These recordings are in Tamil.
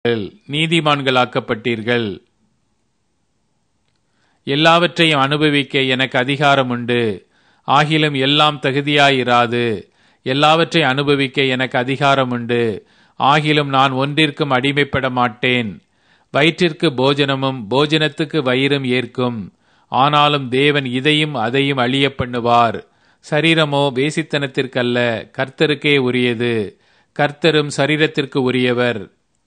நீதிமான்களாக்கப்பட்டீர்கள் எல்லாவற்றையும் அனுபவிக்க எனக்கு அதிகாரம் உண்டு ஆகிலும் எல்லாம் தகுதியாயிராது எல்லாவற்றையும் அனுபவிக்க எனக்கு அதிகாரம் உண்டு ஆகிலும் நான் ஒன்றிற்கும் அடிமைப்பட மாட்டேன் வயிற்றிற்கு போஜனமும் போஜனத்துக்கு வயிறும் ஏற்கும் ஆனாலும் தேவன் இதையும் அதையும் அழிய பண்ணுவார் சரீரமோ வேசித்தனத்திற்கல்ல கர்த்தருக்கே உரியது கர்த்தரும் சரீரத்திற்கு உரியவர்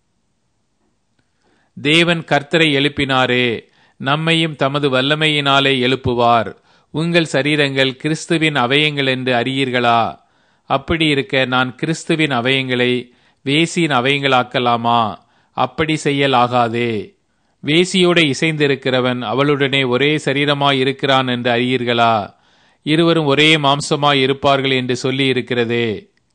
தேவன் கர்த்தரை எழுப்பினாரே நம்மையும் தமது வல்லமையினாலே எழுப்புவார் உங்கள் சரீரங்கள் கிறிஸ்துவின் அவயங்கள் என்று அறியீர்களா அப்படி இருக்க நான் கிறிஸ்துவின் அவயங்களை வேசியின் அவயங்களாக்கலாமா அப்படி செய்யலாகாதே வேசியோடு இசைந்திருக்கிறவன் அவளுடனே ஒரே சரீரமாய் இருக்கிறான் என்று அறியீர்களா இருவரும் ஒரே மாம்சமாய் இருப்பார்கள் என்று சொல்லி இருக்கிறதே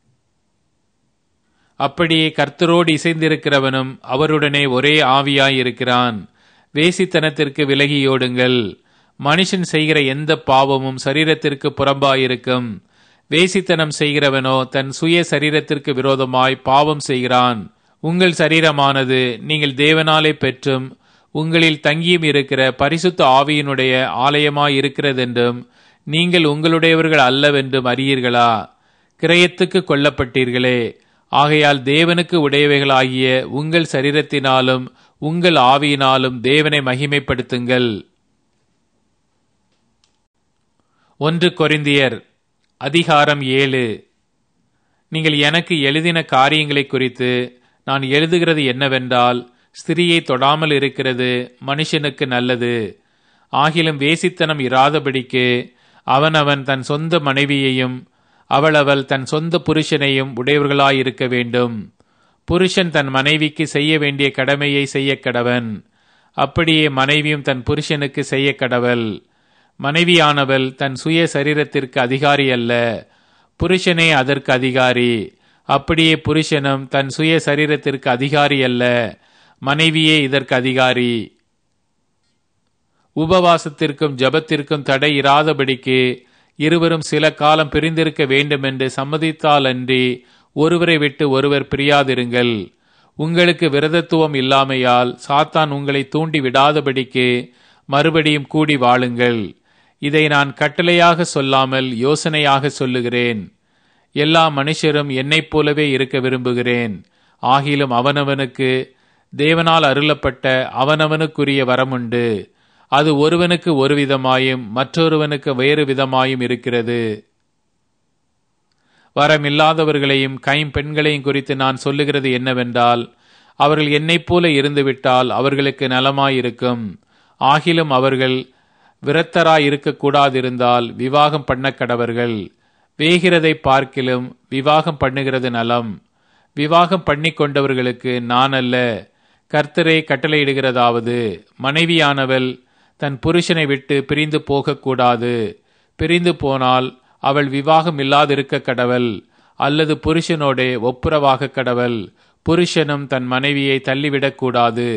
அப்படியே கர்த்தரோடு இசைந்திருக்கிறவனும் அவருடனே ஒரே ஆவியாய் இருக்கிறான் வேசித்தனத்திற்கு விலகியோடுங்கள் மனுஷன் செய்கிற எந்த பாவமும் சரீரத்திற்கு புறம்பாயிருக்கும் வேசித்தனம் செய்கிறவனோ தன் சுய சரீரத்திற்கு விரோதமாய் பாவம் செய்கிறான் உங்கள் சரீரமானது நீங்கள் தேவனாலே பெற்றும் உங்களில் தங்கியும் இருக்கிற பரிசுத்த ஆவியினுடைய ஆலயமாய் இருக்கிறதென்றும் நீங்கள் உங்களுடையவர்கள் அல்லவென்றும் அறியீர்களா கிரயத்துக்கு கொல்லப்பட்டீர்களே ஆகையால் தேவனுக்கு உடையவைகளாகிய உங்கள் சரீரத்தினாலும் உங்கள் ஆவியினாலும் தேவனை மகிமைப்படுத்துங்கள் ஒன்று கொரிந்தியர் அதிகாரம் ஏழு நீங்கள் எனக்கு எழுதின காரியங்களை குறித்து நான் எழுதுகிறது என்னவென்றால் ஸ்திரியை தொடாமல் இருக்கிறது மனுஷனுக்கு நல்லது ஆகிலும் வேசித்தனம் இராதபடிக்கு அவனவன் தன் சொந்த மனைவியையும் அவளவள் தன் சொந்த புருஷனையும் உடையவர்களாயிருக்க வேண்டும் புருஷன் தன் மனைவிக்கு செய்ய வேண்டிய கடமையை செய்ய கடவன் அப்படியே மனைவியும் தன் புருஷனுக்கு செய்ய கடவள் மனைவியானவள் தன் சுய சரீரத்திற்கு அதிகாரி அல்ல புருஷனே அதற்கு அதிகாரி அப்படியே புருஷனும் தன் சுய சரீரத்திற்கு அதிகாரி அல்ல மனைவியே இதற்கு அதிகாரி உபவாசத்திற்கும் ஜபத்திற்கும் தடை இராதபடிக்கு இருவரும் சில காலம் பிரிந்திருக்க வேண்டும் என்று சம்மதித்தால் அன்றி ஒருவரை விட்டு ஒருவர் பிரியாதிருங்கள் உங்களுக்கு விரதத்துவம் இல்லாமையால் சாத்தான் உங்களை தூண்டி விடாதபடிக்கு மறுபடியும் கூடி வாழுங்கள் இதை நான் கட்டளையாக சொல்லாமல் யோசனையாக சொல்லுகிறேன் எல்லா மனுஷரும் என்னைப் போலவே இருக்க விரும்புகிறேன் ஆகிலும் அவனவனுக்கு தேவனால் அருளப்பட்ட அவனவனுக்குரிய வரமுண்டு அது ஒருவனுக்கு ஒரு விதமாயும் மற்றொருவனுக்கு வேறு விதமாயும் இருக்கிறது வரமில்லாதவர்களையும் கைம்பெண்களையும் குறித்து நான் சொல்லுகிறது என்னவென்றால் அவர்கள் என்னைப் போல இருந்துவிட்டால் அவர்களுக்கு நலமாயிருக்கும் ஆகிலும் அவர்கள் விரத்தராய் இருக்கக்கூடாதிருந்தால் விவாகம் பண்ண கடவர்கள் வேகிறதை பார்க்கிலும் விவாகம் பண்ணுகிறது நலம் விவாகம் பண்ணி கொண்டவர்களுக்கு நான் அல்ல கர்த்தரை கட்டளையிடுகிறதாவது மனைவியானவள் தன் புருஷனை விட்டு பிரிந்து போகக்கூடாது பிரிந்து போனால் அவள் விவாகம் இல்லாதிருக்க கடவள் அல்லது புருஷனோடே ஒப்புரவாக கடவள் புருஷனும் தன் மனைவியை தள்ளிவிடக்கூடாது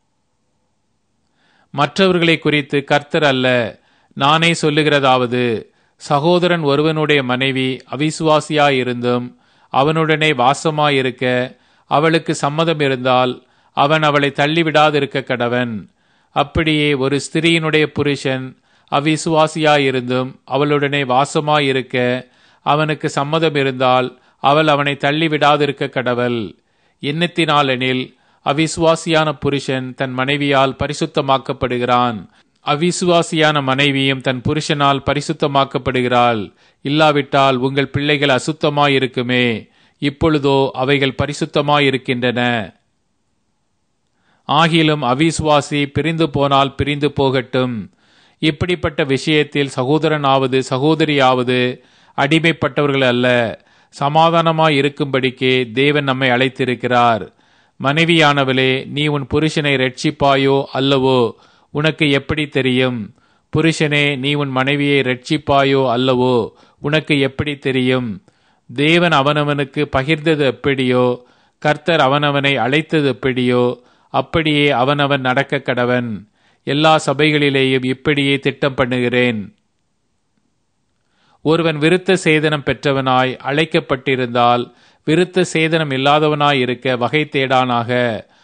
மற்றவர்களை குறித்து கர்த்தர் அல்ல நானே சொல்லுகிறதாவது சகோதரன் ஒருவனுடைய மனைவி அவிசுவாசியாயிருந்தும் அவனுடனே வாசமாயிருக்க அவளுக்கு சம்மதம் இருந்தால் அவன் அவளை தள்ளிவிடாதிருக்க கடவன் அப்படியே ஒரு ஸ்திரீயினுடைய புருஷன் அவிசுவாசியாயிருந்தும் அவளுடனே வாசமாயிருக்க அவனுக்கு சம்மதம் இருந்தால் அவள் அவனை தள்ளிவிடாதிருக்க கடவள் எண்ணத்தினாலெனில் அவிசுவாசியான புருஷன் தன் மனைவியால் பரிசுத்தமாக்கப்படுகிறான் அவிசுவாசியான மனைவியும் தன் புருஷனால் பரிசுத்தமாக்கப்படுகிறாள் இல்லாவிட்டால் உங்கள் பிள்ளைகள் அசுத்தமாயிருக்குமே இப்பொழுதோ அவைகள் பரிசுத்தமாயிருக்கின்றன ஆகிலும் அவிசுவாசி பிரிந்து போனால் பிரிந்து போகட்டும் இப்படிப்பட்ட விஷயத்தில் சகோதரனாவது சகோதரியாவது அடிமைப்பட்டவர்கள் அல்ல சமாதானமாய் இருக்கும்படிக்கே தேவன் நம்மை அழைத்திருக்கிறார் மனைவியானவளே நீ உன் புருஷனை ரட்சிப்பாயோ அல்லவோ உனக்கு எப்படி தெரியும் புருஷனே நீ உன் மனைவியை ரட்சிப்பாயோ அல்லவோ உனக்கு எப்படி தெரியும் தேவன் அவனவனுக்கு பகிர்ந்தது எப்படியோ கர்த்தர் அவனவனை அழைத்தது எப்படியோ அப்படியே அவனவன் நடக்க கடவன் எல்லா சபைகளிலேயும் இப்படியே திட்டம் பண்ணுகிறேன் ஒருவன் விருத்த சேதனம் பெற்றவனாய் அழைக்கப்பட்டிருந்தால் விருத்த சேதனம் இல்லாதவனாய் இருக்க வகை தேடானாக